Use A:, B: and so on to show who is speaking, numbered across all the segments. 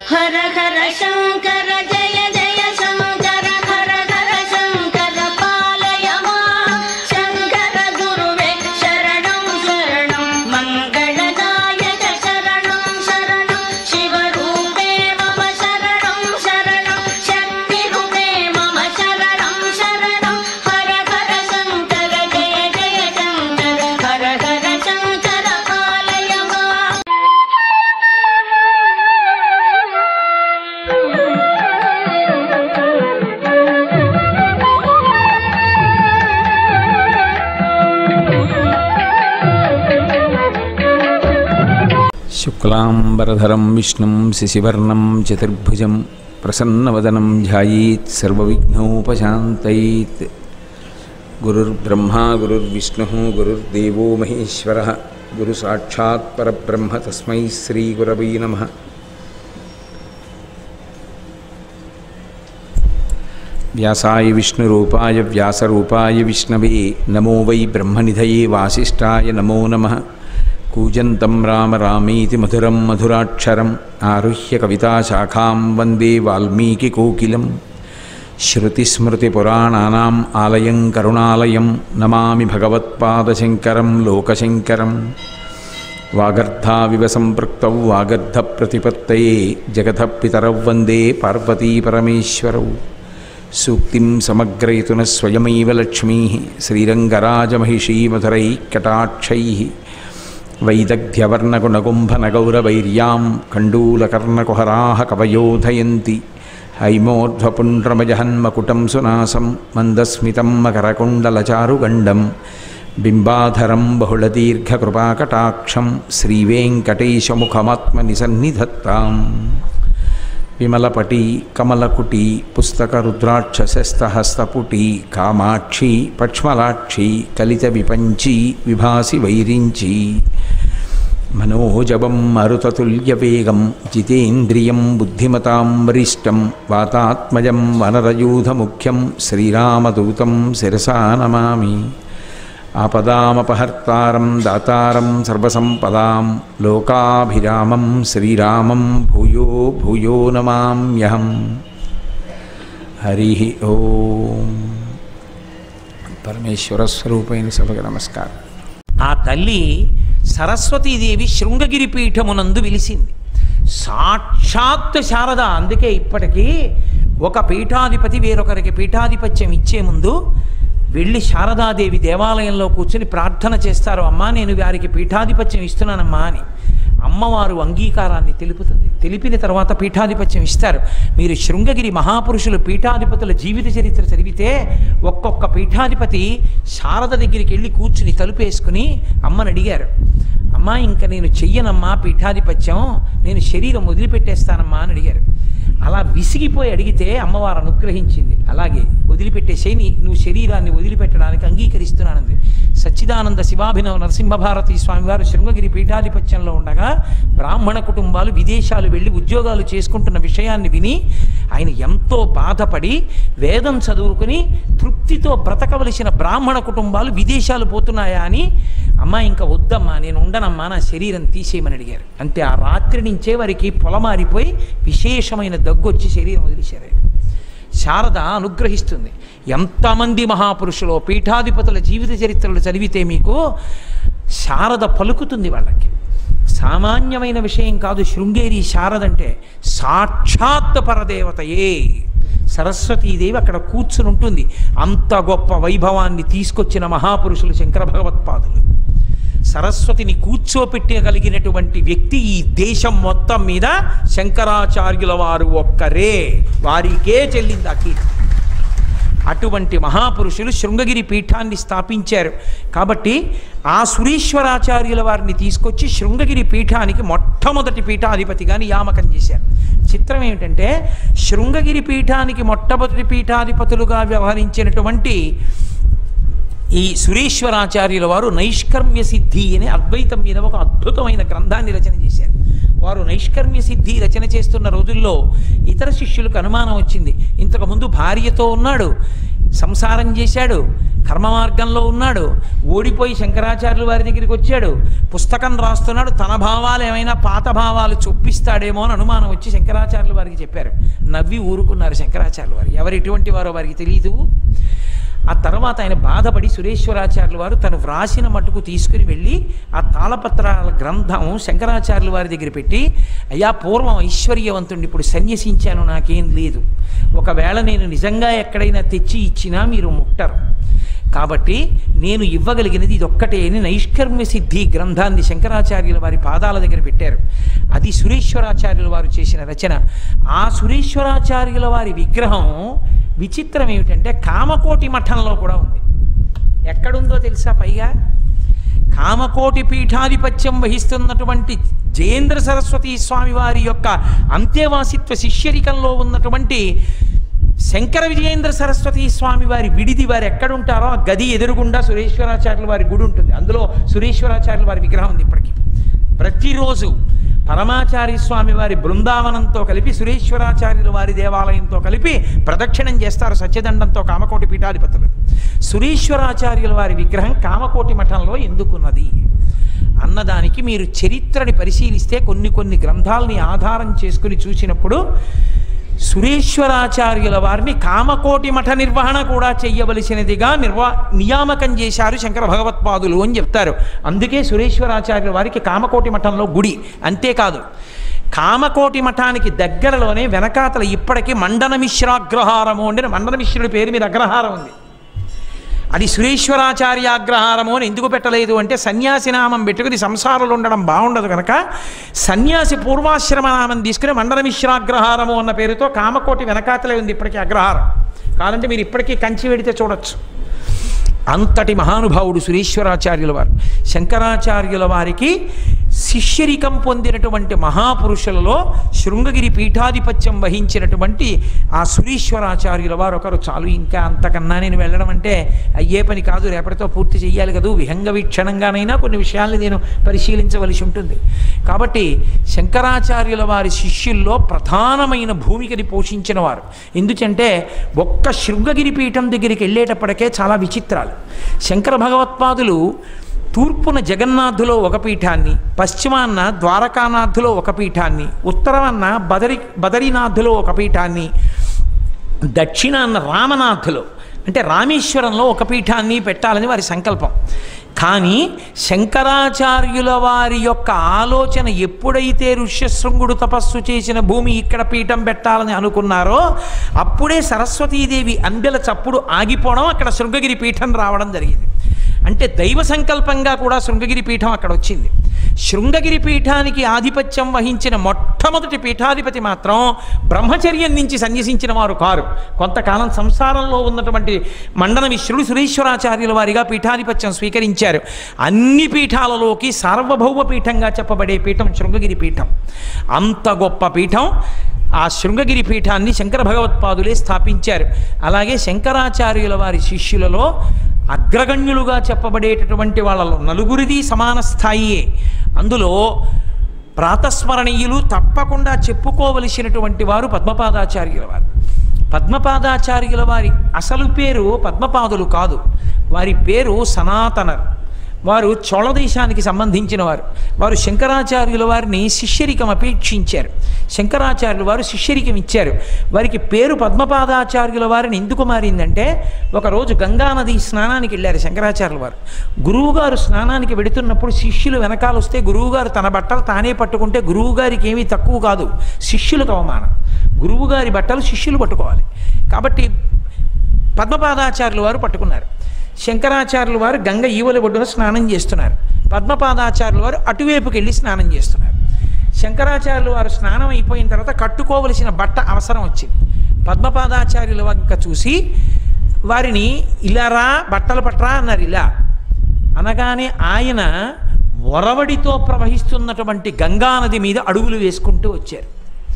A: హర హర శంకర జయ జయ శంకర హర హర శంకర పాలయ మాం. శంకర గురువే శరణం శరణం మంగళదాయక శరణం శరణం శివరూపే మమ శరణం శరణం శక్తిరూపే మమ శరణం శరణం హర హర శంకర జయ జయ శంకర హర హర శంకర పాలయ మాం.
B: శుక్లాంబరధరం విష్ణుం శశివర్ణం చతుర్భుజం ప్రసన్నవదనం ధ్యాయేత్ సర్వవిఘ్నోపశాంతయేత్ గురుర్బ్రహ్మా గురుర్విష్ణుः గురుర్దేవో మహేశ్వరः గురు సాక్షాత్ పరబ్రహ్మ తస్మై శ్రీగురవై నమః వ్యాసాయ విష్ణురూపాయ వ్యాసరూపాయ విష్ణవే నమో వై బ్రహ్మనిధయే వాసిష్ఠాయ నమో నమః కూజంతం రామ రామీతి మధురం మధురాక్షరం ఆరుహ్య కవితాశాఖాం వందే వాల్మీకికోకిలం శృతిస్మృతిపురాణానాం ఆలయం కరుణాలయం నమామి భగవత్పాదశంకరం లోకశంకరం వాగర్ధావివ సంపృక్తౌ వాగర్ధప్రతిపత్తయే జగతపితరౌ వందే పార్వతీపరమేశ్వరౌ సూక్తిం సమగ్రయతున స్వయమైవ లక్ష్మీ శ్రీరంగరాజమహిషీ మధురై కటాక్షై వైదగ్ధ్యవర్ణగుణగుంభనగౌరవైర్యాం కండూలకర్ణకుహరాः కవయోధయంతి హైమోర్ధ్వపుండ్రమజహన్మకుటం సునాసం మందస్మితం మకరకుండలచారుగండం బింబాధరం బహుళదీర్ఘకృపాకటాక్షం శ్రీవేంకటేశముఖమాత్మనిసన్నిధత్తాం విమలపటి కమలకుటి పుస్తక రుద్రాక్షస్తహస్తపుటి కామాక్షి పక్ష్మలాక్షి కలిత విపంచి విభాసి వైరించి మనోజవం మరుతతుల్యవేగం జితేంద్రియం బుద్ధిమతాం వరిష్టం వాతాత్మజం వనరయూధముఖ్యం శ్రీరామదూతం శిరసా నమామి ఆపదామపహర్తారం దాతారం సర్వసంపదాం లోకాభిరామం శ్రీరామం భూయో భూయో నమామ్యహం హరి ఓం పరమేశ్వర స్వరూపైన సభకు నమస్కారం
C: ఆ తల్లి సరస్వతీదేవి శృంగగిరి పీఠమునందు వెలిసింది సాక్షాత్ శారద అందుకే ఇప్పటికీ ఒక పీఠాధిపతి వేరొకరికి పీఠాధిపత్యం ఇచ్చే ముందు వెళ్ళి శారదాదేవి దేవాలయంలో కూర్చుని ప్రార్థన చేస్తారు అమ్మా నేను వారికి పీఠాధిపత్యం ఇస్తున్నానమ్మా అని అమ్మవారు అంగీకారాన్ని తెలుపుతుంది తెలిపిన తర్వాత పీఠాధిపత్యం ఇస్తారు మీరు శృంగగిరి మహాపురుషులు పీఠాధిపతుల జీవిత చరిత్ర చదివితే ఒక్కొక్క పీఠాధిపతి శారద దగ్గరికి వెళ్ళి కూర్చుని తలుపేసుకుని అమ్మని అడిగారు అమ్మా ఇంకా నేను చెయ్యనమ్మా పీఠాధిపత్యం నేను శరీరం వదిలిపెట్టేస్తానమ్మా అని అడిగారు అలా విసిగిపోయి అడిగితే అమ్మవారు అనుగ్రహించింది అలాగే వదిలిపెట్టేసేయి నీ నువ్వు శరీరాన్ని వదిలిపెట్టడానికి అంగీకరిస్తున్నానంది సచ్చిదానంద శివాభినవ నరసింహభారతి స్వామివారు శృంగగిరి పీఠాధిపత్యంలో ఉండగా బ్రాహ్మణ కుటుంబాలు విదేశాలు వెళ్ళి ఉద్యోగాలు చేసుకుంటున్న విషయాన్ని విని ఆయన ఎంతో బాధపడి వేదం చదువుకుని తృప్తితో బ్రతకవలసిన బ్రాహ్మణ కుటుంబాలు విదేశాలు పోతున్నాయా అని అమ్మా ఇంకా వద్దమ్మా నేను ఉండనమ్మా నా శరీరం తీసేయమని అడిగారు అంతే ఆ రాత్రి నుంచే వారికి పొలమారిపోయి విశేషమైన దగ్గు వచ్చి శరీరం వదిలేశారు ఆయన. శారద అనుగ్రహిస్తుంది ఎంతమంది మహాపురుషులో పీఠాధిపతుల జీవిత చరిత్రలు చదివితే మీకు శారద పలుకుతుంది వాళ్ళకి సామాన్యమైన విషయం కాదు శృంగేరి శారదంటే సాక్షాత్ పరదేవతయే సరస్వతీదేవి అక్కడ కూర్చుని ఉంటుంది అంత గొప్ప వైభవాన్ని తీసుకొచ్చిన మహాపురుషులు శంకర భగవత్పాదులు సరస్వతిని కూర్చోపెట్టగలిగినటువంటి వ్యక్తి ఈ దేశం మొత్తం మీద శంకరాచార్యుల వారు ఒక్కరే వారికే చెల్లింది ఆ కీర్తి అటువంటి మహాపురుషులు శృంగగిరి పీఠాన్ని స్థాపించారు కాబట్టి ఆ సురీశ్వరాచార్యుల వారిని తీసుకొచ్చి శృంగగిరి పీఠానికి మొట్టమొదటి పీఠాధిపతిగా నియామకం చేశారు చిత్రం ఏమిటంటే శృంగగిరి పీఠానికి మొట్టమొదటి పీఠాధిపతులుగా వ్యవహరించినటువంటి ఈ సురేశ్వరాచార్యుల వారు నైష్కర్మ్య సిద్ధి అనే అద్వైతం మీద ఒక అద్భుతమైన గ్రంథాన్ని రచన చేశారు వారు నైష్కర్మ్య సిద్ధి రచన చేస్తున్న రోజుల్లో ఇతర శిష్యులకు అనుమానం వచ్చింది ఇంతకుముందు భార్యతో ఉన్నాడు సంసారం చేశాడు కర్మ మార్గంలో ఉన్నాడు ఓడిపోయి శంకరాచార్యుల వారి దగ్గరికి వచ్చాడు పుస్తకం రాస్తున్నాడు తన భావాలు ఏమైనా పాత భావాలు చొప్పిస్తాడేమో అని అనుమానం వచ్చి శంకరాచార్యుల వారికి చెప్పారు నవ్వి ఊరుకున్నారు శంకరాచార్యుల వారు ఎవరు ఎటువంటి వారో వారికి తెలియదు ఆ తర్వాత ఆయన బాధపడి సురేశ్వరాచార్యుల వారు తను వ్రాసిన మట్టుకు తీసుకుని వెళ్ళి ఆ తాళపత్రాల గ్రంథం శంకరాచార్యుల వారి దగ్గర పెట్టి అయ్యా పూర్వం ఐశ్వర్యవంతుడిని ఇప్పుడు సన్యసించాను నాకేం లేదు ఒకవేళ నేను నిజంగా ఎక్కడైనా తెచ్చి ఇచ్చినా మీరు ముట్టరు కాబట్టి నేను ఇవ్వగలిగినది ఇది ఒక్కటే అని నైష్కర్మ్య సిద్ధి గ్రంథాన్ని శంకరాచార్యుల వారి పాదాల దగ్గర పెట్టారు అది సురేశ్వరాచార్యుల వారు చేసిన రచన ఆ సురేశ్వరాచార్యుల వారి విగ్రహం విచిత్రం ఏమిటంటే కామకోటి మఠంలో కూడా ఉంది ఎక్కడుందో తెలుసా పైగా కామకోటి పీఠాధిపత్యం వహిస్తున్నటువంటి జయేంద్ర సరస్వతి స్వామి వారి యొక్క అంత్యవాసిత్వ శిష్యరికంలో ఉన్నటువంటి శంకర విజయేంద్ర సరస్వతి స్వామి వారి విడిది వారు ఎక్కడుంటారో ఆ గది ఎదురుగుండా సురేశ్వరాచార్యుల వారి గుడి ఉంటుంది అందులో సురేశ్వరాచార్యుల వారి విగ్రహం ఉంది ఇప్పటికీ ప్రతిరోజు పరమాచార్య స్వామి వారి బృందావనంతో కలిపి సురేశ్వరాచార్యుల వారి దేవాలయంతో కలిపి ప్రదక్షిణం చేస్తారు సత్యదండంతో కామకోటి పీఠాధిపతులు సురేశ్వరాచార్యుల వారి విగ్రహం కామకోటి మఠంలో ఎందుకున్నది అన్నదానికి మీరు చరిత్రని పరిశీలిస్తే కొన్ని కొన్ని గ్రంథాలని ఆధారం చేసుకుని చూసినప్పుడు సురేశ్వరాచార్యుల వారిని కామకోటి మఠ నిర్వహణ కూడా చెయ్యవలసినదిగా నిర్వా నియామకం చేశారు శంకర భగవత్పాదులు అని చెప్తారు అందుకే సురేశ్వరాచార్యుల వారికి కామకోటి మఠంలో గుడి అంతేకాదు కామకోటి మఠానికి దగ్గరలోనే వెనకాతల ఇప్పటికీ మండన మిశ్రాగ్రహారము అంటే మండన మిశ్రుడి పేరు మీద అగ్రహారం ఉంది అది సురేశ్వరాచార్య అగ్రహారము అని ఎందుకు పెట్టలేదు అంటే సన్యాసి నామం పెట్టుకుని సంసారాలు ఉండడం బాగుండదు కనుక సన్యాసి పూర్వాశ్రమ నామం తీసుకుని మండల మిశ్రాగ్రహారము అన్న పేరుతో కామకోటి వెనకాతలే ఉంది ఇప్పటికీ అగ్రహారం కాదంటే మీరు ఇప్పటికీ కంచి వెడితే చూడొచ్చు అంతటి మహానుభావుడు సురేశ్వరాచార్యుల వారు శంకరాచార్యుల వారికి శిష్యరికం పొందినటువంటి మహాపురుషులలో శృంగగిరి పీఠాధిపత్యం వహించినటువంటి ఆ సురీశ్వరాచార్యుల వారు ఒకరు చాలు ఇంకా అంతకన్నా నేను వెళ్ళడం అంటే అయ్యే పని కాదు రేపటితో పూర్తి చేయాలి కదూ విహంగ వీక్షణంగానైనా కొన్ని విషయాల్ని నేను పరిశీలించవలసి ఉంటుంది కాబట్టి శంకరాచార్యుల వారి శిష్యుల్లో ప్రధానమైన భూమికని పోషించిన వారు ఎందుకంటే ఒక్క శృంగగిరి పీఠం దగ్గరికి వెళ్ళేటప్పటికే చాలా విచిత్రాలు శంకర భగవత్పాదులు తూర్పున జగన్నాథులో ఒక పీఠాన్ని పశ్చిమాన్న ద్వారకానాథులో ఒక పీఠాన్ని ఉత్తరాన్న బదరి బదరీనాథులో ఒక పీఠాన్ని దక్షిణాన్న రామనాథులో అంటే రామేశ్వరంలో ఒక పీఠాన్ని పెట్టాలని వారి సంకల్పం కానీ శంకరాచార్యుల వారి యొక్క ఆలోచన ఎప్పుడైతే ఋష్యశృంగుడు తపస్సు చేసిన భూమి ఇక్కడ పీఠం పెట్టాలని అనుకున్నారో అప్పుడే సరస్వతీదేవి అందెల చప్పుడు ఆగిపోవడం అక్కడ శృంగగిరి పీఠం రావడం జరిగింది అంటే దైవ సంకల్పంగా కూడా శృంగగిరి పీఠం అక్కడ వచ్చింది శృంగగిరి పీఠానికి ఆధిపత్యం వహించిన మొట్టమొదటి పీఠాధిపతి మాత్రం బ్రహ్మచర్యం నుంచి సన్యసించిన వారు కారు కొంతకాలం సంసారంలో ఉన్నటువంటి మండన మిశ్రుడు సురేశ్వరాచార్యుల వారిగా పీఠాధిపత్యం స్వీకరించారు అన్ని పీఠాలలోకి సార్వభౌమ పీఠంగా చెప్పబడే పీఠం శృంగగిరి పీఠం అంత గొప్ప పీఠం ఆ శృంగగిరి పీఠాన్ని శంకర భగవత్పాదులే స్థాపించారు అలాగే శంకరాచార్యుల వారి శిష్యులలో అగ్రగణ్యులుగా చెప్పబడేటటువంటి వాళ్ళలో నలుగురిది సమాన స్థాయియే అందులో ప్రాతస్మరణీయులు తప్పకుండా చెప్పుకోవలసినటువంటి వారు పద్మపాదాచార్యుల వారు పద్మపాదాచార్యుల వారి అసలు పేరు పద్మపాదులు కాదు వారి పేరు సనాతనర్ వారు చోళ దేశానికి సంబంధించిన వారు వారు శంకరాచార్యుల వారిని శిష్యరికం అపేక్షించారు శంకరాచార్యుల వారు శిష్యరికం ఇచ్చారు వారికి పేరు పద్మపాదాచార్యుల వారిని ఎందుకు మారిందంటే ఒకరోజు గంగానది స్నానానికి వెళ్ళారు శంకరాచార్యుల వారు గురువుగారు స్నానానికి వెడుతున్నప్పుడు శిష్యులు వెనకాల వస్తే గురువుగారు తన బట్టలు తానే పట్టుకుంటే గురువుగారికి ఏమీ తక్కువ కాదు శిష్యులకు అవమానం గురువుగారి బట్టలు శిష్యులు పట్టుకోవాలి కాబట్టి పద్మపాదాచార్యుల వారు పట్టుకున్నారు శంకరాచార్యుల వారు గంగ ఈవల ఒడ్డున స్నానం చేస్తున్నారు పద్మపాదాచార్యుల వారు అటువైపుకి వెళ్ళి స్నానం చేస్తున్నారు శంకరాచార్యుల వారు స్నానం అయిపోయిన తర్వాత కట్టుకోవలసిన బట్ట అవసరం వచ్చింది పద్మపాదాచార్యుల వంక చూసి వారిని ఇలా రా బట్టలు పట్టరా అన్నారు ఇలా అనగానే ఆయన ఒరవడితో ప్రవహిస్తున్నటువంటి గంగానది మీద అడుగులు వేసుకుంటూ వచ్చారు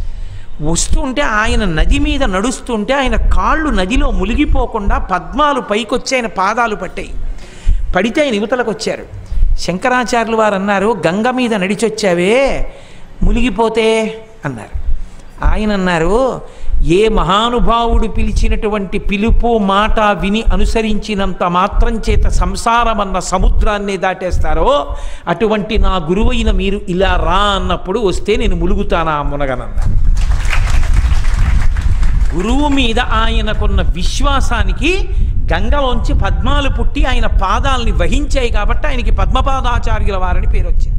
C: వస్తుంటే ఆయన నది మీద నడుస్తుంటే ఆయన కాళ్ళు నదిలో మునిగిపోకుండా పద్మాలు పైకొచ్చి ఆయన పాదాలు పట్టాయి పడితే ఆయన యువతలకు వచ్చారు శంకరాచార్యులు వారు అన్నారు గంగ మీద నడిచొచ్చావే మునిగిపోతే అన్నారు ఆయన అన్నారు ఏ మహానుభావుడు పిలిచినటువంటి పిలుపు మాట విని అనుసరించినంత మాత్రం చేత సంసారం అన్న సముద్రాన్ని దాటేస్తారో అటువంటి నా గురువైన మీరు ఇలా రా అన్నప్పుడు వస్తే నేను ములుగుతానా మునగనన్నారు గురువు మీద ఆయనకున్న విశ్వాసానికి గంగలోంచి పద్మాలు పుట్టి ఆయన పాదాలని వహించాయి కాబట్టి ఆయనకి పద్మపాదాచార్యుల వారని పేరు వచ్చింది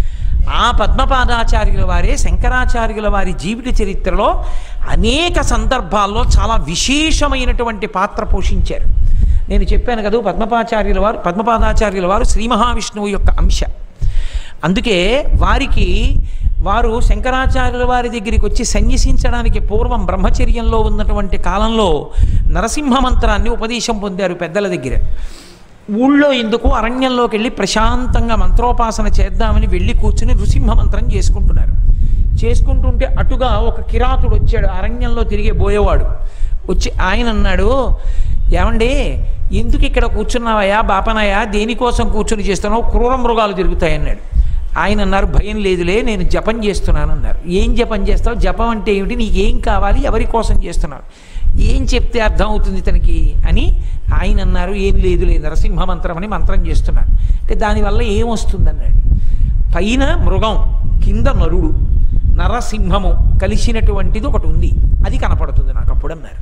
C: ఆ పద్మపాదాచార్యుల వారే శంకరాచార్యుల వారి జీవిత చరిత్రలో అనేక సందర్భాల్లో చాలా విశేషమైనటువంటి పాత్ర పోషించారు నేను చెప్పాను కదా పద్మపాచార్యుల వారు పద్మపాదాచార్యుల వారు శ్రీ మహావిష్ణువు యొక్క అంశ అందుకే వారికి వారు శంకరాచార్యుల వారి దగ్గరికి వచ్చి సన్యసించడానికి పూర్వం బ్రహ్మచర్యంలో ఉన్నటువంటి కాలంలో నరసింహ మంత్రాన్ని ఉపదేశం పొందారు పెద్దల దగ్గర ఊళ్ళో ఎందుకు అరణ్యంలోకి వెళ్ళి ప్రశాంతంగా మంత్రోపాసన చేద్దామని వెళ్ళి కూర్చుని నృసింహ మంత్రం చేసుకుంటున్నారు చేసుకుంటుంటే అటుగా ఒక కిరాతుడు వచ్చాడు అరణ్యంలో తిరిగే బోయేవాడు వచ్చి ఆయన అన్నాడు ఏమండి ఎందుకు ఇక్కడ కూర్చున్నావయ్యా బాపనయ్యా దేనికోసం కూర్చుని చేస్తున్నావు క్రూర మృగాలు తిరుగుతాయన్నాడు ఆయన అన్నారు భయం లేదులే నేను జపం చేస్తున్నాను అన్నారు ఏం జపం చేస్తావు జపం అంటే ఏమిటి నీకు ఏం కావాలి ఎవరి కోసం చేస్తున్నావు ఏం చెప్తే అర్థం అవుతుంది తనకి అని ఆయన అన్నారు ఏం లేదులే నరసింహ మంత్రం అని మంత్రం చేస్తున్నాను అంటే దానివల్ల ఏమొస్తుంది అన్నాడు పైన మృగం కింద నరుడు నరసింహము కలిసినటువంటిది ఒకటి ఉంది అది కనపడుతుంది నాకు అప్పుడు అన్నారు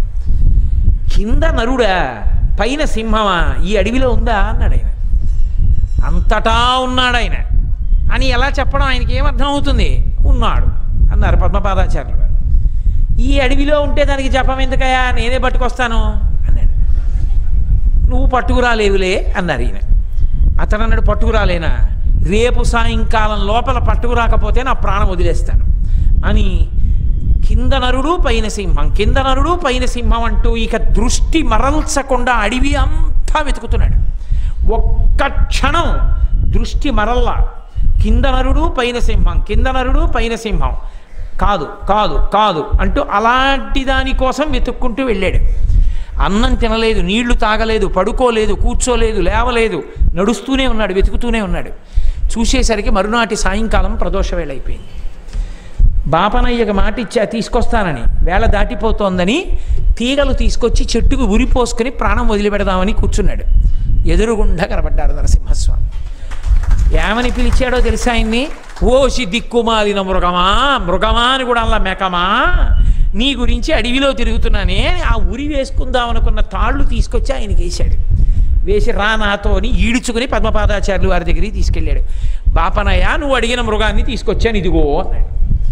C: కింద నరుడా పైన సింహమా ఈ అడవిలో ఉందా అన్నాడు ఆయన అంతటా ఉన్నాడు ఆయన అని ఎలా చెప్పడం ఆయనకి ఏమర్థం అవుతుంది ఉన్నాడు అన్నారు పద్మపాదాచార్యులు గారు ఈ అడవిలో ఉంటే దానికి జపం ఎందుకయ్యా నేనే పట్టుకొస్తాను అన్నాడు నువ్వు పట్టుకురాలేవులే అన్నారు ఈయన అతను అన్నాడు పట్టుకురాలేనా రేపు సాయంకాలం లోపల పట్టుకురాకపోతే నా ప్రాణం వదిలేస్తాను అని కింద నరుడు పైన సింహం కింద నరుడు పైన సింహం అంటూ ఇక దృష్టి మరల్చకుండా అడవి అంతా వెతుకుతున్నాడు ఒక్క క్షణం దృష్టి మరల్లా కింద నరుడు పైన సింహం కింద నరుడు పైన సింహం కాదు కాదు కాదు అంటూ అలాంటి దానికోసం వెతుక్కుంటూ వెళ్ళాడు అన్నం తినలేదు నీళ్లు తాగలేదు పడుకోలేదు కూర్చోలేదు లేవలేదు నడుస్తూనే ఉన్నాడు వెతుకుతూనే ఉన్నాడు చూసేసరికి మరునాటి సాయంకాలం ప్రదోష వేళ అయిపోయింది బాపనయ్యకు మాట ఇచ్చా తీసుకొస్తానని వేళ దాటిపోతోందని తీగలు తీసుకొచ్చి చెట్టుకు ఉరిపోసుకొని ప్రాణం వదిలిపెడదామని కూర్చున్నాడు ఎదురుగుండా కనబడ్డారు నరసింహస్వామి ఏమని పిలిచాడో తెలుసా ఆయన్ని ఓసి దిక్కుమాలిన మృగమా మృగమా అని కూడా అలా మెకమా నీ గురించి అడవిలో తిరుగుతున్నానే అని ఆ ఉరి వేసుకుందాం అనుకున్న తాళ్ళు తీసుకొచ్చి ఆయనకి వేశాడు వేసి రా నాతో అని ఈడుచుకుని పద్మపాదాచార్యులు వారి దగ్గరికి తీసుకెళ్ళాడు బాపనయ్య నువ్వు అడిగిన మృగాన్ని తీసుకొచ్చాను ఇదిగో అన్నాడు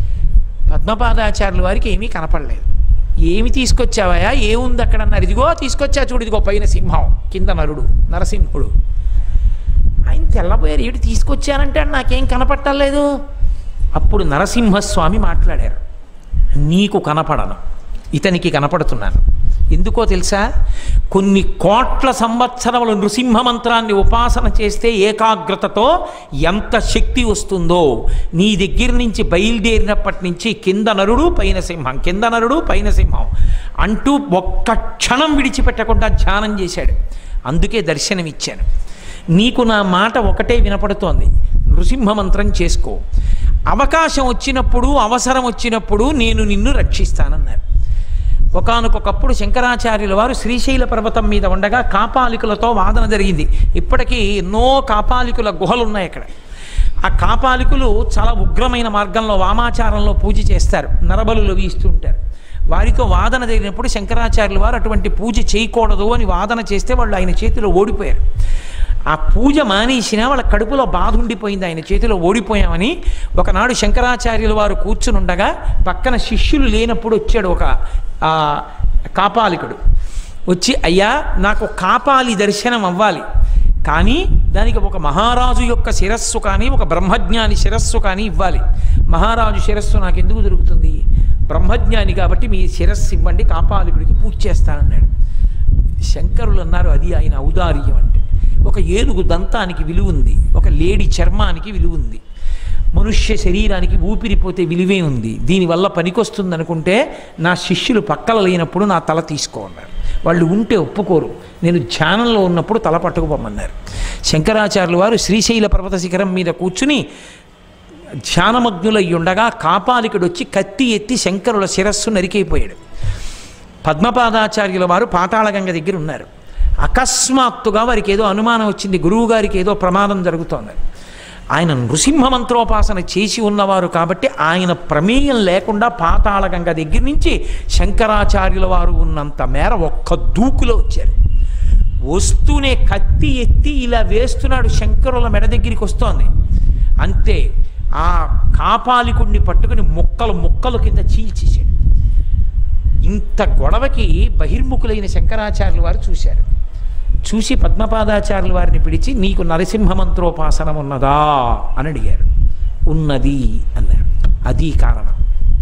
C: పద్మపాదాచార్యుల వారికి ఏమీ కనపడలేదు ఏమి తీసుకొచ్చావయ్యా ఏముంది అక్కడ అన్నారు ఇదిగో తీసుకొచ్చా చూడు ఇదిగో పైన సింహం కింద నరుడు నరసింహుడు ఆయన తెల్లబోయారు ఏడు తీసుకొచ్చానంటే నాకేం కనపట్టలేదు అప్పుడు నరసింహస్వామి మాట్లాడారు నీకు కనపడను ఇతనికి కనపడుతున్నాను ఎందుకో తెలుసా కొన్ని కోట్ల సంవత్సరములు నృసింహ మంత్రాన్ని ఉపాసన చేస్తే ఏకాగ్రతతో ఎంత శక్తి వస్తుందో నీ దగ్గర నుంచి బయలుదేరినప్పటి నుంచి కింద నరుడు పైన సింహం కింద నరుడు పైన సింహం అంటూ ఒక్క క్షణం విడిచిపెట్టకుండా ధ్యానం చేశాడు అందుకే దర్శనమిచ్చాను నీకు నా మాట ఒకటే వినపడుతోంది నృసింహ మంత్రం చేసుకో అవకాశం వచ్చినప్పుడు అవసరం వచ్చినప్పుడు నేను నిన్ను రక్షిస్తానన్నారు ఒకానొకప్పుడు శంకరాచార్యుల వారు శ్రీశైల పర్వతం మీద ఉండగా కాపాలికులతో వాదన జరిగింది ఇప్పటికీ ఎన్నో కాపాలికుల గుహలు ఉన్నాయి అక్కడ ఆ కాపాలికులు చాలా ఉగ్రమైన మార్గంలో వామాచారంలో పూజ చేస్తారు నరబలులు వీస్తుంటారు వారితో వాదన జరిగినప్పుడు శంకరాచార్యుల వారు అటువంటి పూజ చేయకూడదు అని వాదన చేస్తే వాళ్ళు ఆయన చేతిలో ఓడిపోయారు ఆ పూజ మానేసినా వాళ్ళ కడుపులో బాధ ఉండిపోయింది ఆయన చేతిలో ఓడిపోయామని ఒకనాడు శంకరాచార్యుల వారు కూర్చుని ఉండగా పక్కన శిష్యులు లేనప్పుడు వచ్చాడు ఒక ఆ, కాపాలికుడు వచ్చి అయ్యా నాకు కాపాలి దర్శనం అవ్వాలి కానీ దానికి ఒక మహారాజు యొక్క శిరస్సు కానీ ఒక బ్రహ్మజ్ఞాని శిరస్సు కానీ ఇవ్వాలి మహారాజు శిరస్సు నాకు ఎందుకు దొరుకుతుంది బ్రహ్మజ్ఞాని కాబట్టి మీ శిరస్సు ఇవ్వండి కాపాలికుడికి పూజ చేస్తానన్నాడు శంకరులు అన్నారు అది ఆయన ఔదార్యం అంటే ఒక ఏనుగు దంతానికి విలువ ఉంది ఒక లేడి చర్మానికి విలువ ఉంది మనుష్య శరీరానికి ఊపిరిపోతే విలువే ఉంది దీనివల్ల పనికొస్తుంది అనుకుంటే నా శిష్యులు పక్కల లేనప్పుడు నా తల తీసుకో అన్నారు వాళ్ళు ఉంటే ఒప్పుకోరు నేను ధ్యానంలో ఉన్నప్పుడు తల పట్టుకుపోమన్నారు శంకరాచార్యులు వారు శ్రీశైల పర్వత శిఖరం మీద కూర్చుని ధ్యానమగ్నులై ఉండగా కాపాలికుడు వచ్చి కత్తి ఎత్తి శంకరుల శిరస్సు నరికైపోయాడు పద్మపాదాచార్యుల వారు పాతాళగంగ దగ్గర ఉన్నారు అకస్మాత్తుగా వారికి ఏదో అనుమానం వచ్చింది గురువు గారికి ఏదో ప్రమాదం జరుగుతోంది ఆయన నృసింహ మంత్రోపాసన చేసి ఉన్నవారు కాబట్టి ఆయన ప్రమేయం లేకుండా పాతాళగంగ దగ్గర నుంచి శంకరాచార్యుల వారు ఉన్నంత మేర ఒక్క దూకులో వచ్చారు వస్తూనే కత్తి ఎత్తి ఇలా వేస్తున్నాడు శంకరుల మెడ దగ్గరికి వస్తోంది అంతే ఆ కాపాలికుడిని పట్టుకుని ముక్కలు ముక్కలు కింద చీల్చేశాడు ఇంత గొడవకి బహిర్ముఖులైన శంకరాచార్యుల వారు చూశారు చూసి పద్మపాదాచార్యుల వారిని పిలిచి నీకు నరసింహ మంత్రోపాసనం ఉన్నదా అని అడిగారు ఉన్నది అన్నారు అది కారణం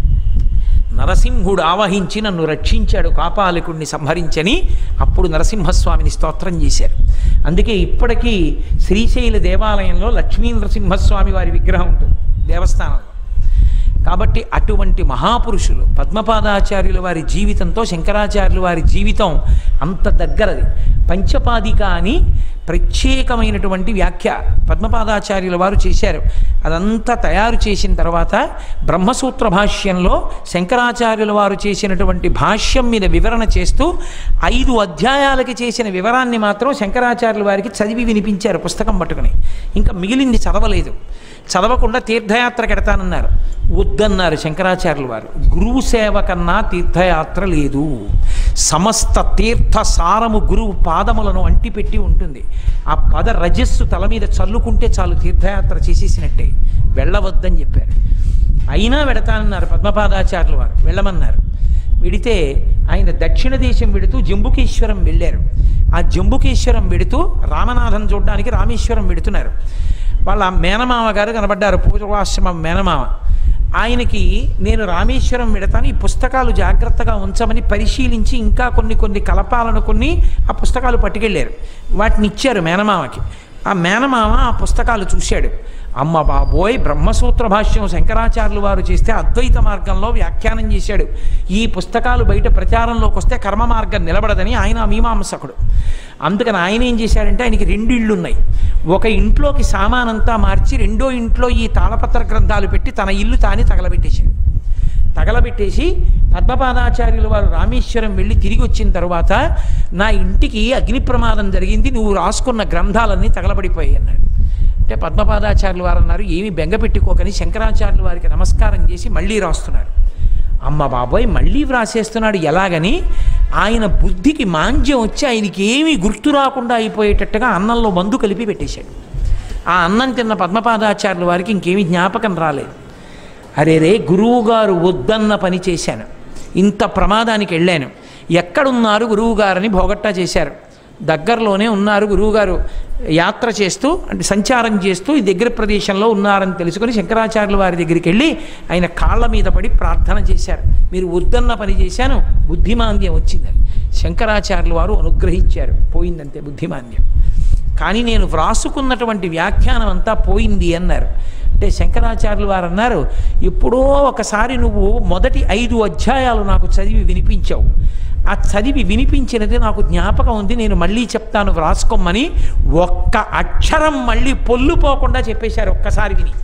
C: నరసింహుడు ఆవహించి నన్ను రక్షించాడు కాపాలికుడిని సంహరించని అప్పుడు నరసింహస్వామిని స్తోత్రం చేశారు అందుకే ఇప్పటికీ శ్రీశైల దేవాలయంలో లక్ష్మీ నరసింహస్వామి వారి విగ్రహం ఉంటుంది దేవస్థానంలో కాబట్టి అటువంటి మహాపురుషులు పద్మపాదాచార్యుల వారి జీవితంతో శంకరాచార్యుల వారి జీవితం అంత దగ్గరది పంచపాదిక అని ప్రత్యేకమైనటువంటి వ్యాఖ్య పద్మపాదాచార్యుల వారు చేశారు అదంతా తయారు చేసిన తర్వాత బ్రహ్మసూత్ర భాష్యంలో శంకరాచార్యుల వారు చేసినటువంటి భాష్యం మీద వివరణ చేస్తూ ఐదు అధ్యాయాలకి చేసిన వివరాన్ని మాత్రం శంకరాచార్యుల వారికి చదివి వినిపించారు పుస్తకం పట్టుకుని ఇంకా మిగిలింది చదవలేదు చదవకుండా తీర్థయాత్రకు ఎడతానన్నారు వద్దన్నారు శంకరాచార్యుల వారు గురువు సేవ కన్నా తీర్థయాత్ర లేదు సమస్త తీర్థ సారము గురువు పాదములను అంటిపెట్టి ఉంటుంది ఆ పద రజస్సు తల మీద చల్లుకుంటే చాలు తీర్థయాత్ర చేసేసినట్టే వెళ్ళవద్దని చెప్పారు అయినా వెడతానన్నారు పద్మపాదాచార్యుల వారు వెళ్ళమన్నారు వెడితే ఆయన దక్షిణ దేశం వెడుతూ జంబుకేశ్వరం వెళ్ళారు ఆ జంబుకేశ్వరం వెడుతూ రామనాథం చూడడానికి రామేశ్వరం వెడుతున్నారు వాళ్ళ మేనమామ గారు కనబడ్డారు పూర్వాశ్రమం మేనమామ ఆయనకి నేను రామేశ్వరం వెడతాను ఈ పుస్తకాలు జాగ్రత్తగా ఉంచమని పరిశీలించి ఇంకా కొన్ని కొన్ని కలపాలను కొన్ని ఆ పుస్తకాలు పట్టుకెళ్ళారు వాటిని ఇచ్చారు మేనమామకి ఆ మేనమామ ఆ పుస్తకాలు చూశాడు అమ్మ బాబోయ్ బ్రహ్మసూత్ర భాష్యం శంకరాచార్యులు వారు చేస్తే అద్వైత మార్గంలో వ్యాఖ్యానం చేశాడు ఈ పుస్తకాలు బయట ప్రచారంలోకి వస్తే కర్మ మార్గం నిలబడదని ఆయన మీమాంసకుడు అందుకని ఆయన ఏం చేశాడంటే ఆయనకి రెండు ఇళ్ళు ఉన్నాయి ఒక ఇంట్లోకి సామానంతా మార్చి రెండో ఇంట్లో ఈ తాళపత్ర గ్రంథాలు పెట్టి తన ఇల్లు తానే తగలబెట్టేశాడు తగలబెట్టేసి పద్మపాదాచార్యుల వారు రామేశ్వరం వెళ్ళి తిరిగి వచ్చిన తర్వాత నా ఇంటికి అగ్ని ప్రమాదం జరిగింది నువ్వు రాసుకున్న గ్రంథాలన్నీ తగలబడిపోయాయి అన్నాడు అంటే పద్మపాదాచార్యులు వారు అన్నారు ఏమి బెంగ పెట్టుకోకని శంకరాచార్యుల వారికి నమస్కారం చేసి మళ్ళీ రాస్తున్నారు అమ్మ బాబోయ్ మళ్ళీ వ్రాసేస్తున్నాడు ఎలాగని ఆయన బుద్ధికి మాంద్యం వచ్చి ఆయనకి ఏమీ గుర్తు రాకుండా అయిపోయేటట్టుగా అన్నంలో మందు కలిపి పెట్టేశాడు ఆ అన్నం తిన్న పద్మపాదాచార్యుల వారికి ఇంకేమీ జ్ఞాపకం రాలేదు అరే రే గురువుగారు వద్దన్న పని చేశాను ఇంత ప్రమాదానికి వెళ్ళాను ఎక్కడున్నారు గురువుగారని భోగట్టా చేశారు దగ్గరలోనే ఉన్నారు గురువుగారు యాత్ర చేస్తూ అంటే సంచారం చేస్తూ ఈ దగ్గర ప్రదేశంలో ఉన్నారని తెలుసుకొని శంకరాచార్యుల వారి దగ్గరికి వెళ్ళి ఆయన కాళ్ళ మీద పడి ప్రార్థన చేశారు మీరు వద్దన్న పని చేశాను బుద్ధిమాంద్యం వచ్చిందని శంకరాచార్యుల వారు అనుగ్రహించారు పోయిందంతే బుద్ధిమాంద్యం కానీ నేను వ్రాసుకున్నటువంటి వ్యాఖ్యానం అంతా పోయింది అన్నారు అంటే శంకరాచార్యులు వారు అన్నారు ఎప్పుడో ఒకసారి నువ్వు మొదటి ఐదు అధ్యాయాలు నాకు చదివి వినిపించావు ఆ చదివి వినిపించినది నాకు జ్ఞాపకం ఉంది నేను మళ్ళీ చెప్తాను వ్రాసుకోమని ఒక్క అక్షరం మళ్ళీ పొల్లుపోకుండా చెప్పేశారు ఒక్కసారి విని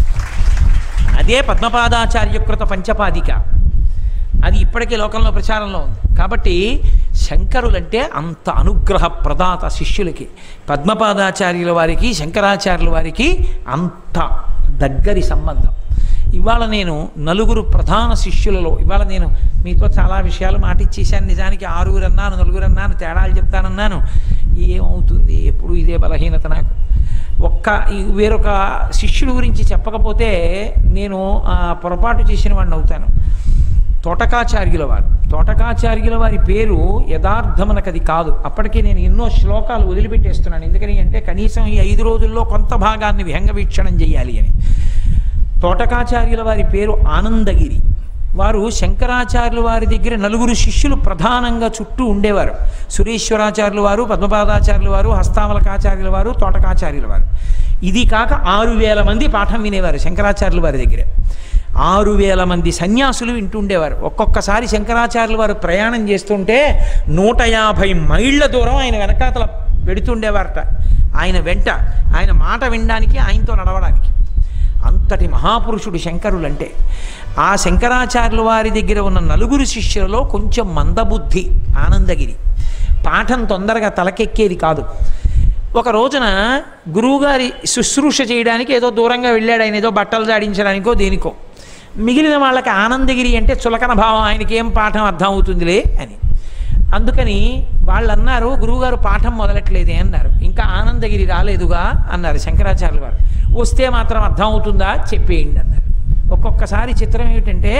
C: అదే పద్మపాదాచార్యకృత పంచపాదిక అది ఇప్పటికే లోకంలో ప్రచారంలో ఉంది కాబట్టి శంకరులంటే అంత అనుగ్రహ ప్రదాత శిష్యులకి పద్మపాదాచార్యుల వారికి శంకరాచార్యుల వారికి అంత దగ్గరి సంబంధం ఇవాళ నేను నలుగురు ప్రధాన శిష్యులలో ఇవాళ నేను మీతో చాలా విషయాలు మాటిచ్చేసాను నిజానికి ఆరుగురు అన్నాను నలుగురు అన్నాను తేడాలు చెప్తానన్నాను ఏమవుతుంది ఎప్పుడు ఇదే బలహీనత నాకు ఒక్క ఈ వేరొక శిష్యుడి గురించి చెప్పకపోతే నేను ఆ, పొరపాటు చేసిన వాడిని అవుతాను తోటకాచార్యుల వారు తోటకాచార్యుల వారి పేరు యథార్థమనకు అది కాదు అప్పటికే నేను ఎన్నో శ్లోకాలు వదిలిపెట్టేస్తున్నాను ఎందుకని అంటే కనీసం ఈ ఐదు రోజుల్లో కొంత భాగాన్ని విహంగ వీక్షణం చేయాలి అని తోటకాచార్యుల వారి పేరు ఆనందగిరి వారు శంకరాచార్యుల వారి దగ్గర నలుగురు శిష్యులు ప్రధానంగా చుట్టూ ఉండేవారు సురేశ్వరాచార్యుల వారు పద్మపాదాచార్యుల వారు హస్తామలకాచార్యుల వారు తోటకాచార్యుల వారు ఇది కాక ఆరు వేల మంది పాఠం వినేవారు శంకరాచార్యుల వారి దగ్గర ఆరు వేల మంది సన్యాసులు వింటుండేవారు ఒక్కొక్కసారి శంకరాచార్యుల వారు ప్రయాణం చేస్తుంటే నూట యాభై మైళ్ళ దూరం ఆయన వెనకాతల పెడుతుండేవారట ఆయన వెంట ఆయన మాట వినడానికి ఆయనతో నడవడానికి అంతటి మహాపురుషుడు శంకరులంటే ఆ శంకరాచార్యుల వారి దగ్గర ఉన్న నలుగురు శిష్యులలో కొంచెం మందబుద్ధి ఆనందగిరి పాఠం తొందరగా తలకెక్కేది కాదు ఒక రోజున గురువుగారి శుశ్రూష చేయడానికి ఏదో దూరంగా వెళ్ళాడు ఆయన ఏదో బట్టలు జాడించడానికో దేనికో మిగిలిన వాళ్ళకి ఆనందగిరి అంటే చులకన భావం ఆయనకి ఏం పాఠం అర్థం అవుతుందిలే అని అందుకని వాళ్ళు అన్నారు గురువుగారు పాఠం మొదలట్లేదే అన్నారు ఇంకా ఆనందగిరి రాలేదుగా అన్నారు శంకరాచార్యుల వారు వస్తే మాత్రం అర్థం అవుతుందా చెప్పేయండి అన్నారు ఒక్కొక్కసారి చిత్రం ఏమిటంటే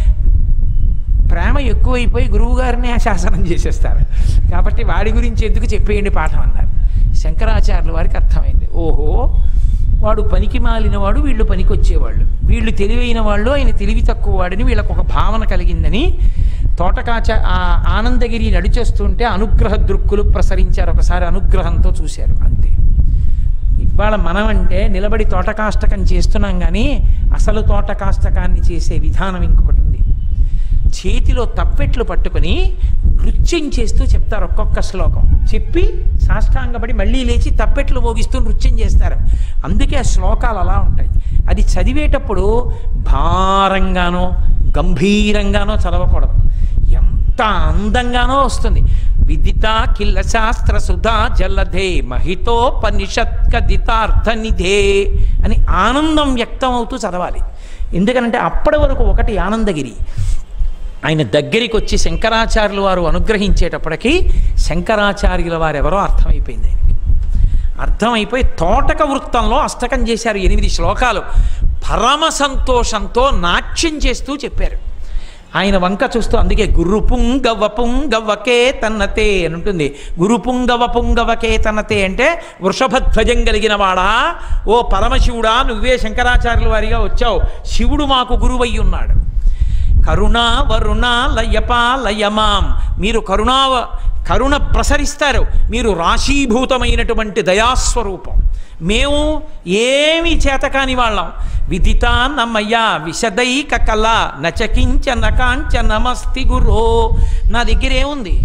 C: ప్రేమ ఎక్కువైపోయి గురువుగారిని శాసనం చేసేస్తారు కాబట్టి వాడి గురించి ఎందుకు చెప్పేయండి పాఠం అన్నారు శంకరాచార్యుల వారికి అర్థమైంది ఓహో వాడు పనికి మాలిన వాడు వీళ్ళు పనికి వచ్చేవాళ్ళు వీళ్ళు తెలివైన వాళ్ళు ఆయన తెలివి తక్కువ వాడని వీళ్ళకు ఒక భావన కలిగిందని తోటకాచ ఆ ఆనందగిరి నడిచేస్తుంటే అనుగ్రహ దృక్కులు ప్రసరించారు ఒకసారి అనుగ్రహంతో చూశారు అంతే ఇవాళ మనం అంటే నిలబడి తోటకాష్టకం చేస్తున్నాం కానీ అసలు తోటకాష్టకాన్ని చేసే విధానం ఇంకొకటి ఉంది చేతిలో తప్పెట్లు పట్టుకొని నృత్యం చేస్తూ చెప్తారు ఒక్కొక్క శ్లోకం చెప్పి సాష్టాంగపడి మళ్ళీ లేచి తప్పెట్లు మోగిస్తూ నృత్యం చేస్తారు అందుకే ఆ శ్లోకాలు అలా ఉంటాయి అది చదివేటప్పుడు భారంగానో గంభీరంగానో చదవకూడదు ఎంత అందంగానో వస్తుంది విదిత కిల్ల శాస్త్ర సుధా జలధే మహితోపనిషత్ కదితార్థ నిధే అని ఆనందం వ్యక్తం అవుతూ చదవాలి ఎందుకనంటే అప్పటి వరకు ఒకటి ఆనందగిరి ఆయన దగ్గరికి వచ్చి శంకరాచార్యుల వారు అనుగ్రహించేటప్పటికీ శంకరాచార్యుల వారు ఎవరో అర్థమైపోయింది ఆయనకి అర్థమైపోయి తోటక వృత్తంలో అష్టకం చేశారు ఎనిమిది శ్లోకాలు పరమ సంతోషంతో నాట్యం చేస్తూ చెప్పారు ఆయన వంక చూస్తూ అందుకే గురు పుంగవ పుంగవకే తన్నతే అని ఉంటుంది గురు పుంగవ పుంగవకే తన్నతే అంటే వృషభధ్వజం కలిగిన వాడా ఓ పరమశివుడా నువ్వే శంకరాచార్యుల వారిగా వచ్చావు శివుడు మాకు గురువయ్యి ఉన్నాడు కరుణా వరుణ లయపాలయమాం మీరు కరుణావ కరుణ ప్రసరిస్తారు మీరు రాశీభూతమైనటువంటి దయాస్వరూపం మేము ఏమి చేతకాని వాళ్ళం విదితా నమ్మయ్య విశదైక కళ నచకించ నకాంచ నమస్తి గురో నా దగ్గర ఏముంది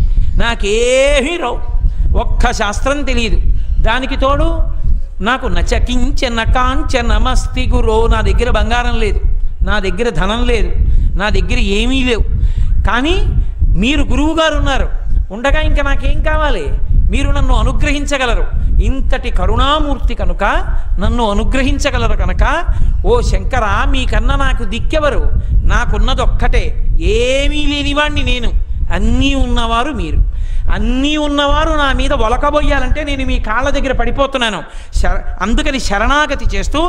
C: నాకేమీ రావు ఒక్క శాస్త్రం తెలియదు దానికి తోడు నాకు నచకించ నకాంచ నమస్తి గురో నా దగ్గర బంగారం లేదు నా దగ్గర ధనం లేదు నా దగ్గర ఏమీ లేవు కానీ మీరు గురువుగారు ఉన్నారు ఉండగా ఇంకా నాకేం కావాలి మీరు నన్ను అనుగ్రహించగలరు ఇంతటి కరుణామూర్తి కనుక నన్ను అనుగ్రహించగలరు కనుక ఓ శంకర మీకన్నా నాకు దిక్కెవరు నాకున్నది ఒక్కటే ఏమీ లేనివాణ్ణి నేను అన్నీ ఉన్నవారు మీరు అన్నీ ఉన్నవారు నా మీద ఒలకబోయాలంటే నేను మీ కాళ్ళ దగ్గర పడిపోతున్నాను శర అందుకని శరణాగతి చేస్తూ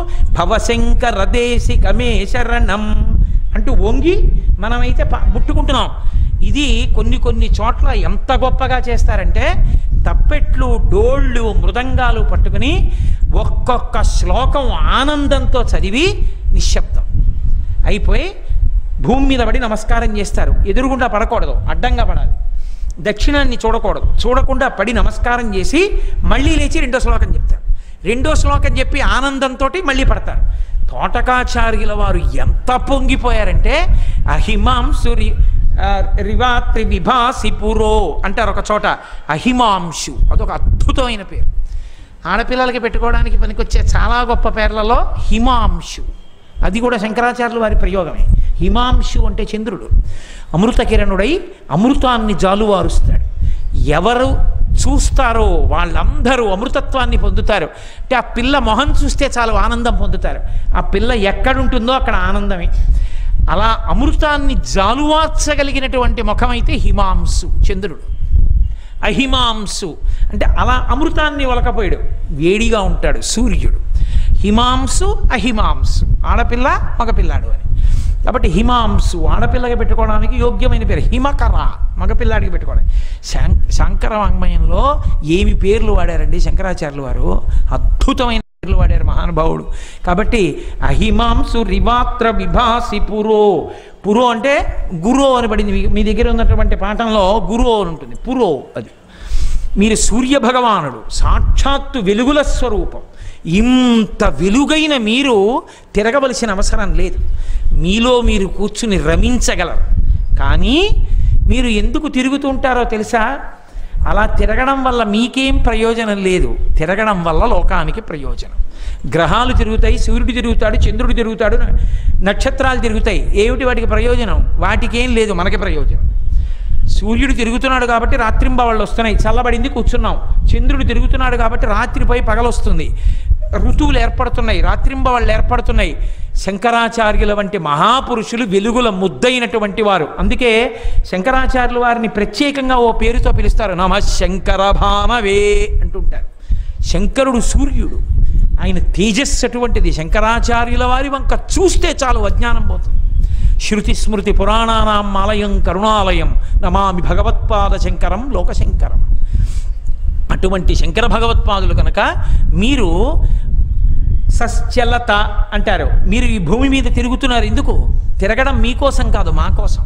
C: భవశంకర దేశికమే శరణం అంటూ వంగి మనమైతే ప- ముట్టుకుంటున్నాం ఇది కొన్ని కొన్ని చోట్ల ఎంత గొప్పగా చేస్తారంటే తప్పెట్లు డోళ్ళు మృదంగాలు పట్టుకుని ఒక్కొక్క శ్లోకం ఆనందంతో చదివి నిశ్శబ్దం అయిపోయి భూమి మీద పడి నమస్కారం చేస్తారు ఎదురుగుండా పడకూడదు అడ్డంగా పడాలి దక్షిణాన్ని చూడకూడదు చూడకుండా పడి నమస్కారం చేసి మళ్ళీ లేచి రెండో శ్లోకం చెప్తారు రెండో శ్లోకం చెప్పి ఆనందంతో మళ్ళీ పడతారు తోటకాచార్యుల వారు ఎంత పొంగిపోయారంటే అహిమాంసు రి ఆ, రివాత్రి విభాసి పురో అంటారు ఒక చోట అహిమాంశు అదొక అద్భుతమైన పేరు ఆడపిల్లలకి పెట్టుకోవడానికి పనికొచ్చే చాలా గొప్ప పేర్లలో హిమాంశు అది కూడా శంకరాచార్యుల వారి ప్రయోగమే హిమాంశు అంటే చంద్రుడు అమృత కిరణుడై అమృతాన్ని జాలువారుస్తాడు ఎవరు చూస్తారో వాళ్ళందరూ అమృతత్వాన్ని పొందుతారు అంటే ఆ పిల్ల మొహం చూస్తే చాలు ఆనందం పొందుతారు ఆ పిల్ల ఎక్కడుంటుందో అక్కడ ఆనందమే అలా అమృతాన్ని జాలువార్చగలిగినటువంటి ముఖమైతే హిమాంశు చంద్రుడు అహిమాంసు అంటే అలా అమృతాన్ని ఒలకపోయాడు వేడిగా ఉంటాడు సూర్యుడు హిమాంసు అహిమాంసు ఆడపిల్ల మగపిల్లాడు అని కాబట్టి హిమాంసు ఆడపిల్లకి పెట్టుకోవడానికి యోగ్యమైన పేరు హిమకర మగపిల్లాడికి పెట్టుకోవడానికి శం శంకర వాంగ్మయంలో ఏమి పేర్లు వాడారండి శంకరాచార్యులు వారు అద్భుతమైన పేర్లు వాడారు మహానుభావుడు కాబట్టి అహిమాంసు రివాత్ర విభాసి పురో పురో అంటే గురో అని పడింది మీ- మీ దగ్గర ఉన్నటువంటి పాఠంలో గురో అని ఉంటుంది పురో అది మీరు సూర్య భగవానుడు సాక్షాత్తు వెలుగుల స్వరూపం ఇంత వెలుగైన మీరు తిరగవలసిన అవసరం లేదు మీలో మీరు కూర్చుని రమించగలరు కానీ మీరు ఎందుకు తిరుగుతుంటారో తెలుసా అలా తిరగడం వల్ల మీకేం ప్రయోజనం లేదు తిరగడం వల్ల లోకానికి ప్రయోజనం గ్రహాలు తిరుగుతాయి సూర్యుడు తిరుగుతాడు చంద్రుడు తిరుగుతాడు నక్షత్రాలు తిరుగుతాయి ఏమిటి వాటికి ప్రయోజనం వాటికి ఏం లేదు మనకి ప్రయోజనం సూర్యుడు తిరుగుతున్నాడు కాబట్టి రాత్రింబవళ్ళు వస్తున్నాయి చల్లబడింది కూర్చున్నాం చంద్రుడు తిరుగుతున్నాడు కాబట్టి రాత్రిపై పగలొస్తుంది ఋతువులు ఏర్పడుతున్నాయి రాత్రింబవళ్ళు ఏర్పడుతున్నాయి శంకరాచార్యుల వంటి మహాపురుషులు వెలుగుల ముద్దైనటువంటి వారు అందుకే శంకరాచార్యుల వారిని ప్రత్యేకంగా ఓ పేరుతో పిలుస్తారు నమ శంకర భానవే అంటుంటారు శంకరుడు సూర్యుడు ఆయన తేజస్సు అటువంటిది శంకరాచార్యుల వారి వంక చూస్తే చాలు అజ్ఞానం పోతుంది శృతి స్మృతి పురాణానాం ఆలయం కరుణాలయం నమామి భగవత్పాద శంకరం లోకశంకరం అటువంటి శంకర భగవత్పాదులు కనుక మీరు సశ్చలత అంటారు మీరు ఈ భూమి మీద తిరుగుతున్నారు ఎందుకు తిరగడం మీకోసం కాదు మా కోసం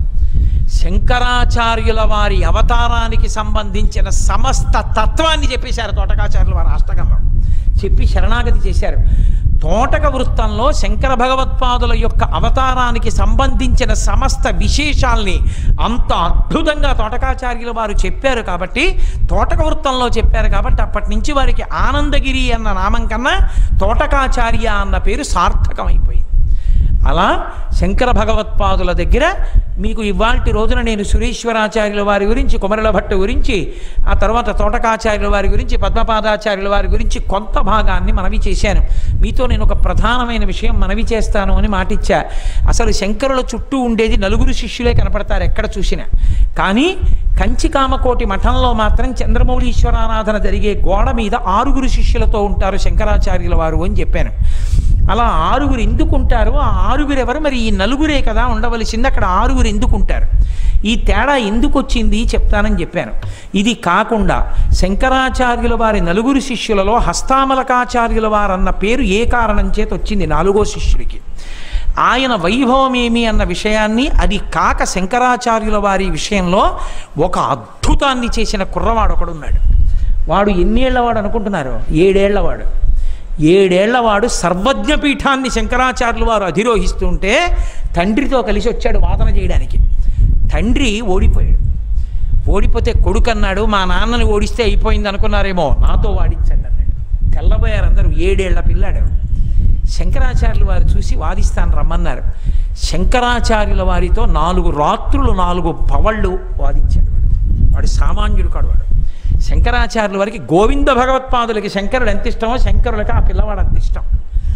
C: శంకరాచార్యుల వారి అవతారానికి సంబంధించిన సమస్త తత్వాన్ని చెప్పేశారు తోటకాచార్యుల వారి అష్టకంలో చెప్పి శరణాగతి చేశారు తోటక వృత్తంలో శంకర భగవత్పాదుల యొక్క అవతారానికి సంబంధించిన సమస్త విశేషాల్ని అంత అద్భుతంగా తోటకాచార్యుల వారు చెప్పారు కాబట్టి తోటక వృత్తంలో చెప్పారు కాబట్టి అప్పటి నుంచి వారికి ఆనందగిరి అన్న నామం కన్నా తోటకాచార్య అన్న పేరు సార్థకమైపోయింది అలా శంకర భగవత్పాదుల దగ్గర మీకు ఇవాల్టి రోజున నేను సురేశ్వరాచార్యుల వారి గురించి కుమరల భట్టు గురించి ఆ తర్వాత తోటకాచార్యుల వారి గురించి పద్మపాదాచార్యుల వారి గురించి కొంత భాగాన్ని మనవి చేశాను మీతో నేను ఒక ప్రధానమైన విషయం మనవి చేస్తాను అని మాటిచ్చా అసలు శంకరుల చుట్టూ ఉండేది నలుగురు శిష్యులే కనపడతారు ఎక్కడ చూసినా కానీ కంచి కామకోటి మఠంలో మాత్రం చంద్రమౌళీశ్వరారాధన జరిగే గోడ మీద ఆరుగురు శిష్యులతో ఉంటారు శంకరాచార్యుల వారు అని చెప్పాను అలా ఆరుగురు ఎందుకుంటారు ఆ ఆరుగురు ఎవరు మరి ఈ నలుగురే కదా ఉండవలసింది అక్కడ ఆరుగురు ఎందుకుంటారు ఈ తేడా ఎందుకు వచ్చింది చెప్తానని చెప్పాను ఇది కాకుండా శంకరాచార్యుల వారి నలుగురు శిష్యులలో హస్తామలకాచార్యుల వారన్న పేరు ఏ కారణం చేత వచ్చింది నాలుగో శిష్యుడికి ఆయన వైభవం ఏమి అన్న విషయాన్ని అది కాక శంకరాచార్యుల వారి విషయంలో ఒక అద్భుతాన్ని చేసిన కుర్రవాడు ఒకడున్నాడు వాడు ఎన్నేళ్లవాడు అనుకుంటున్నారు ఏడేళ్లవాడు ఏడేళ్లవాడు సర్వజ్ఞపీఠాన్ని శంకరాచార్యులు వారు అధిరోహిస్తుంటే తండ్రితో కలిసి వచ్చాడు వాదన చేయడానికి తండ్రి ఓడిపోయాడు ఓడిపోతే కొడుకు అన్నాడు మా నాన్నని ఓడిస్తే అయిపోయింది అనుకున్నారేమో నాతో వాడించండి అన్నాడు తెల్లబోయారు అందరూ ఏడేళ్ల పిల్లాడు శంకరాచార్యుల వారు చూసి వాదిస్తాను రమ్మన్నారు శంకరాచార్యుల వారితో నాలుగు రాత్రులు నాలుగు పవళ్ళు వాదించాడు వాడు వాడు సామాన్యుడు కాడు వాడు శంకరాచార్యుల వారికి గోవింద భగవత్పాదులకి శంకరుడు ఎంత ఇష్టమో శంకరులకి ఆ పిల్లవాడు అంత ఇష్టం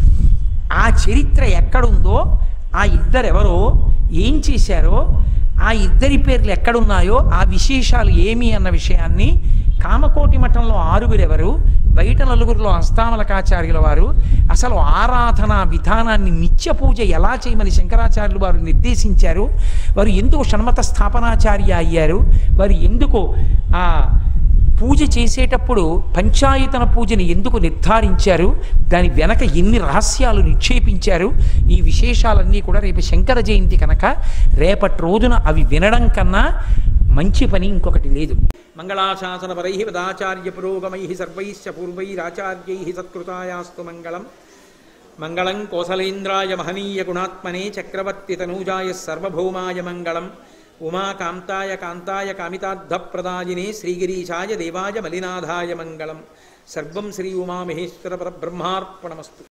C: ఆ చరిత్ర ఎక్కడుందో ఆ ఇద్దరెవరో ఏం చేశారో ఆ ఇద్దరి పేర్లు ఎక్కడున్నాయో ఆ విశేషాలు ఏమి అన్న విషయాన్ని కామకోటి మఠంలో ఆరుగురెవరు బయట నలుగురిలో అస్తామలకాచార్యుల వారు అసలు ఆరాధన విధానాన్ని నిత్య పూజ ఎలా చేయమని శంకరాచార్యులు వారు నిర్దేశించారు వారు ఎందుకు షణ్మత స్థాపనాచార్య అయ్యారు వారు ఎందుకు ఆ పూజ చేసేటప్పుడు పంచాయతన పూజని ఎందుకు నిర్ధారించారు దాని వెనక ఎన్ని రహస్యాలు నిక్షేపించారు ఈ విశేషాలన్నీ కూడా రేపు శంకర జయంతి కనుక రేపటి రోజున అవి వినడం కన్నా మంచి పని ఇంకొకటి లేదు మంగళాశాసన పరై పదాచార్య పురోగమై సర్వైశ్చ పూర్వైరాచార్యై సత్కృతాయాస్తు మంగళం మంగళం కోసలేంద్రాయ మహనీయ గుణాత్మనే చక్రవర్తి తనూజాయ సర్వభౌమాయ మంగళం ఉమాకాంతాయ కాంతాయ కామితార్థప్రదాయినే శ్రీగిరీశాయ దేవాయ మలినాథాయ మంగళం సర్వం శ్రీ ఉమామహేశ్వర పరబ్రహ్మార్పణమస్తు